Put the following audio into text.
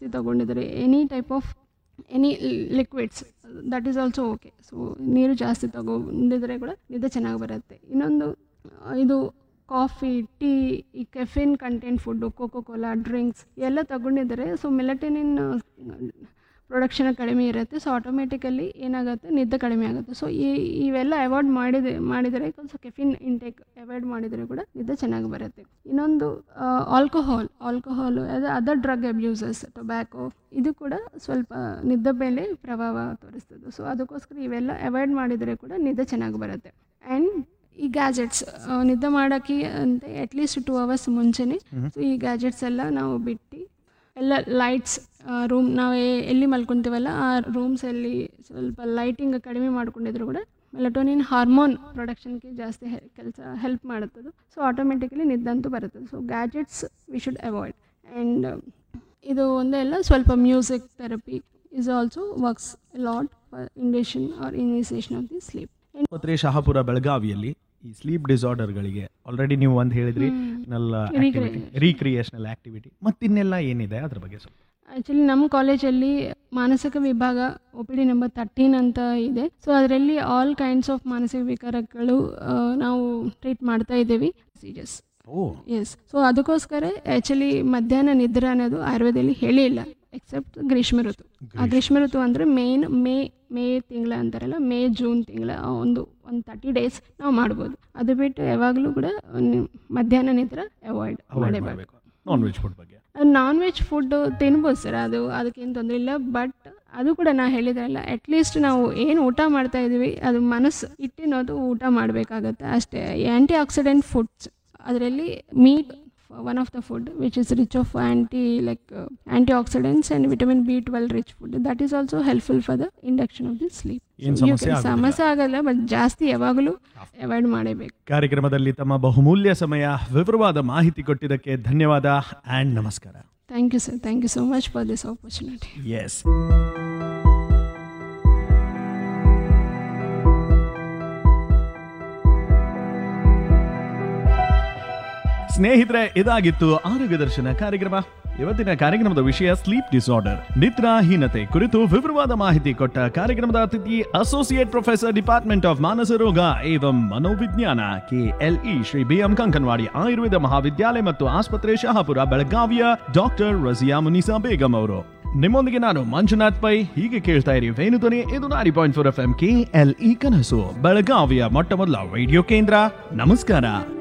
ಜಾಸ್ತಿ ತಗೊಂಡಿದ್ರೆ any type of any liquids that is also okay so ನೀರು ಜಾಸ್ತಿ ತಗೊಂಡಿದ್ರೆ ಕೂಡ ನಿದ್ದೆ ಚೆನ್ನಾಗಿ ಬರುತ್ತೆ ಇನ್ನೊಂದು ಆ, ಇದು ಕಾಫಿ ಟೀ ಈ caffeine content food Coca Cola drinks ಎಲ್ಲ ತಗೊಂಡಿದ್ದಾರೆ ಸೊ ಮೆಲಟನಿನ್ ಪ್ರೊಡಕ್ಷನ್ ಕಡಿಮೆ ಇರುತ್ತೆ ಸೊ ಆಟೋಮೆಟಿಕಲಿ ಏನಾಗುತ್ತೆ ನಿದ್ದೆ ಕಡಿಮೆ ಆಗುತ್ತೆ ಸೊ ಈ ಇವೆಲ್ಲ ಅವಾಯ್ಡ್ ಮಾಡಿದೆ ಮಾಡಿದರೆ ಸ್ವಲ್ಪ ಕೆಫಿನ್ ಇಂಟೇಕ್ ಅವಾಯ್ಡ್ ಮಾಡಿದರೆ ಕೂಡ ನಿದ್ದೆ ಚೆನ್ನಾಗಿ ಬರುತ್ತೆ ಇನ್ನೊಂದು ಆಲ್ಕೋಹಾಲ್ ಆಲ್ಕೋಹಾಲ್ ಅದು ಅದರ್ ಡ್ರಗ್ ಅಬ್ಯೂಸಸ್ ಟೊಬ್ಯಾಕೋ ಇದು ಕೂಡ ಸ್ವಲ್ಪ ನಿದ್ದೆ ಮೇಲೆ ಪ್ರಭಾವ ತೋರಿಸ್ತದೆ ಸೊ ಅದಕ್ಕೋಸ್ಕರ ಇವೆಲ್ಲ ಅವಾಯ್ಡ್ ಮಾಡಿದರೆ ಕೂಡ ನಿದ್ದೆ ಚೆನ್ನಾಗಿ ಬರುತ್ತೆ ಆ್ಯಂಡ್ ಈ ಗ್ಯಾಜೆಟ್ಸ್ ನಿದ್ದೆ ಮಾಡೋಕ್ಕೆ ಅಂತ ಅಟ್ಲೀಸ್ಟ್ ಟೂ ಅವರ್ಸ್ ಮುಂಚೆನೇ ಸೊ ಈ ಗ್ಯಾಜೆಟ್ಸ್ ಎಲ್ಲ ನಾವು ಬಿಟ್ಟು ಎಲ್ಲ ಲೈಟ್ಸ್ ರೂಮ್ ನಾವು ಎ- ಎಲ್ಲಿ ಮಲ್ಕೊತೀವಲ್ಲ ಆ ರೂಮ್ಸಲ್ಲಿ ಸ್ವಲ್ಪ ಲೈಟಿಂಗ್ ಕಡಿಮೆ ಮಾಡ್ಕೊಂಡಿದ್ರು ಕೂಡ ಮೆಲಟೋನಿನ್ ಹಾರ್ಮೋನ್ ಪ್ರೊಡಕ್ಷನ್ಗೆ ಜಾಸ್ತಿ ಕೆಲಸ ಹೆಲ್ಪ್ ಮಾಡುತ್ತದೆ ಸೊ ಆಟೋಮೆಟಿಕಲಿ ನಿದ್ದಂತೂ ಬರುತ್ತದೆ so gadgets we should avoid and ಇದು ಒಂದೇ ಅಲ್ಲ ಸ್ವಲ್ಪ music therapy is also works lot for induction or initiation of the sleep ಆಸ್ಪತ್ರೆ ಶಹಾಪುರ ಬೆಳಗಾವಿಯಲ್ಲಿ ಈ ಸ್ಲೀಪ್ ಡಿಸಾರ್ಡರ್ಗಳಿಗೆ ಆಲ್ರೆಡಿ ನೀವು ಒಂದು ಹೇಳಿದ್ರಿ ನಲ್ಲ ರೀಕ್ರಿಯೇಷನಲ್ ಆಕ್ಟಿವಿಟಿ ಮತ್ತಿನ್ನೆಲ್ಲ ಏನಿದೆ ಅದ್ರ ಬಗ್ಗೆ ಸ್ವಲ್ಪ ಆ್ಯಕ್ಚುಲಿ ನಮ್ಮ ಕಾಲೇಜಲ್ಲಿ ಮಾನಸಿಕ ವಿಭಾಗ O P D number thirteen ಅಂತ ಇದೆ ಸೊ ಅದರಲ್ಲಿ ಆಲ್ ಕೈಂಡ್ಸ್ ಆಫ್ ಮಾನಸಿಕ ವಿಕಾರಗಳು ಆ, ನಾವು ಟ್ರೀಟ್ ಮಾಡ್ತಾ ಇದ್ದೀವಿ ಸೀರಿಯಸ್ ಓ ಎಸ್ ಸೊ ಅದಕ್ಕೋಸ್ಕರ ಆ್ಯಕ್ಚುಲಿ ಮಧ್ಯಾಹ್ನ ನಿದ್ರೆ ಅನ್ನೋದು ಆಯುರ್ವೇದದಲ್ಲಿ ಹೇಳಿಲ್ಲ ಎಕ್ಸೆಪ್ಟ್ ಗ್ರೀಷ್ಮ ಋತು ಆ ಗ್ರೀಷ್ಮ ಋತು ಅಂದರೆ ಮೇನ್ ಮೇ ಮೇ ತಿಂಗಳ ಅಂತಾರಲ್ಲ ಮೇ ಜೂನ್ ತಿಂಗಳ ಒಂದು ಒಂದು ತರ್ಟಿ ಡೇಸ್ ನಾವು ಮಾಡ್ಬೋದು ಅದು ಬಿಟ್ಟು ಯಾವಾಗಲೂ ಕೂಡ ನಿ- ಮಧ್ಯಾಹ್ನ ನಿದ್ರೆ ಅವಾಯ್ಡ್ ಅವಾಯ್ಡ್ ಮಾಡಬೇಕು ಮಾಡಬೇಕು ನಾನ್ ವೆಜ್ ಫುಡ್ ಬಗ್ಗೆ ನಾನ್ ವೆಜ್ ಫುಡ್ ತಿನ್ಬೋದು ಸರ್ ಅದು ಅದಕ್ಕೇನು ತೊಂದರೆ ಇಲ್ಲ ಬಟ್ ಅದು ಕೂಡ ನಾ ಹೇಳಿದ್ರಲ್ಲ ಅಟ್ಲೀಸ್ಟ್ ನಾವು ಏನು ಊಟ ಮಾಡ್ತಾ ಇದ್ದೀವಿ ಅದು ಮನಸ್ಸು ಇಟ್ಟಿನೋದು ಊಟ ಮಾಡಬೇಕಾಗತ್ತೆ ಅಷ್ಟೇ ಆ್ಯಂಟಿ ಆಕ್ಸಿಡೆಂಟ್ ಫುಡ್ಸ್ ಅದರಲ್ಲಿ meat one of the food which is rich of anti like antioxidants and vitamin B twelve rich food that is also helpful for the induction of the sleep ಏನ್ ಸಮಸ್ಯೆ ಆಗೋದಿಲ್ಲ. ಸಮಸ್ಯೆ ಆಗಲ್ಲ but ಜಾಸ್ತಿ ಯಾವಾಗಲೂ avoid ಮಾಡಬೇಕು ಕಾರ್ಯಕ್ರಮದಲ್ಲಿ ತಮ್ಮ ಬಹುಮೂಲ್ಯ ಸಮಯ ವಿವರವಾದ ಮಾಹಿತಿ ಕೊಟ್ಟಿದ್ದಕ್ಕೆ ಧನ್ಯವಾದ ಆ್ಯಂಡ್ ನಮಸ್ಕಾರ thank you sir thank you so much for this opportunity yes ಸ್ನೇಹಿತರೆ ಇದಾಗಿತ್ತು ಆರೋಗ್ಯ ದರ್ಶನ ಕಾರ್ಯಕ್ರಮ ಇವತ್ತಿನ ಕಾರ್ಯಕ್ರಮದ ವಿಷಯ ಸ್ಲೀಪ್ ಡಿಸಾರ್ಡರ್ ನಿದ್ರಾಹೀನತೆ ಕುರಿತು ವಿವರವಾದ ಮಾಹಿತಿ ಕೊಟ್ಟ ಕಾರ್ಯಕ್ರಮದ ಅತಿಥಿ ಅಸೋಸಿಯೇಟ್ ಪ್ರೊಫೆಸರ್ ಡಿಪಾರ್ಟ್ಮೆಂಟ್ ಆಫ್ ಮಾನಸ ರೋಗ ಏವಂ ಮನೋವಿಜ್ಞಾನ KLE Shri B M Kankanawadi ಆಯುರ್ವೇದ ಮಹಾವಿದ್ಯಾಲಯ ಮತ್ತು ಆಸ್ಪತ್ರೆ ಶಹಾಪುರ ಬೆಳಗಾವಿಯ ಡಾಕ್ಟರ್ ರಜಿಯಾ ಮುನಿಸಾ ಬೇಗಂ ಅವರು ನಿಮ್ಮೊಂದಿಗೆ ನಾನು ಮಂಜುನಾಥ್ ಪೈ ಹೀಗೆ ಕೇಳ್ತಾ ಇರಿ ವೇಣುಧ್ವನಿ ಇದು ನಾರಿ point four F M K L E ಕನಸು ಬೆಳಗಾವಿಯ ಮೊಟ್ಟ ಮೊದಲ ರೇಡಿಯೋ ಕೇಂದ್ರ ನಮಸ್ಕಾರ